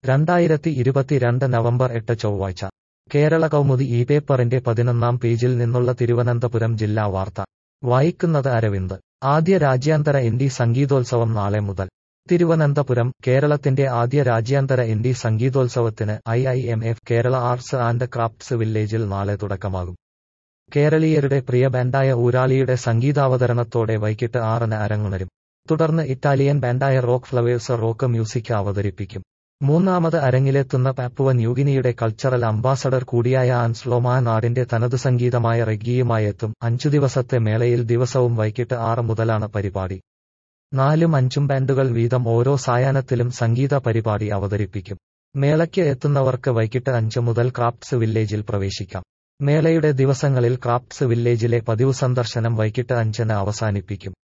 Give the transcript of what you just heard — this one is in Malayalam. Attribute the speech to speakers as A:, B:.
A: രണ്ടായിരത്തി ഇരുപത്തിരണ്ട് നവംബർ എട്ട് ചൊവ്വാഴ്ച കേരള കൗമുദി ഈ പേപ്പറിന്റെ പതിനൊന്നാം പേജിൽ നിന്നുള്ള തിരുവനന്തപുരം ജില്ലാ വാർത്ത വായിക്കുന്നത് അരവിന്ദ് ആദ്യ രാജ്യാന്തര ഇന്ത്യ സംഗീതോത്സവം നാളെ മുതൽ തിരുവനന്തപുരം കേരളത്തിന്റെ ആദ്യ രാജ്യാന്തര ഇന്ത്യ സംഗീതോത്സവത്തിന് I I M F Kerala arts and crafts വില്ലേജിൽ നാളെ തുടക്കമാകും കേരളീയരുടെ പ്രിയ ബാൻഡായ ഊരാളിയുടെ സംഗീതാവതരണത്തോടെ വൈകിട്ട് ആറിന് അരങ്ങുണരും തുടർന്ന് ഇറ്റാലിയൻ ബാൻഡായ റോക്ക് ഫ്ലവേഴ്സ് റോക്ക് മ്യൂസിക് അവതരിപ്പിക്കും മൂന്നാമത് അരങ്ങിലെത്തുന്ന പാപ്പുവ ന്യൂഗിനിയുടെ കൾച്ചറൽ അംബാസഡർ കൂടിയായ ആൻസ്ലോമാ നാടിന്റെ തനതു സംഗീതമായ റെഗ്ഗിയുമായെത്തും അഞ്ചു ദിവസത്തെ മേളയിൽ ദിവസവും വൈകിട്ട് ആറ് മുതലാണ് പരിപാടി നാലും അഞ്ചും ബാൻഡുകൾ വീതം ഓരോ സായാഹ്നത്തിലും സംഗീത പരിപാടി അവതരിപ്പിക്കും മേളയ്ക്ക് എത്തുന്നവർക്ക് വൈകിട്ട് അഞ്ച് മുതൽ ക്രാഫ്റ്റ്സ് വില്ലേജിൽ പ്രവേശിക്കാം മേളയുടെ ദിവസങ്ങളിൽ ക്രാഫ്റ്റ്സ് വില്ലേജിലെ പതിവ് സന്ദർശനം വൈകിട്ട് അഞ്ചിന് അവസാനിപ്പിക്കും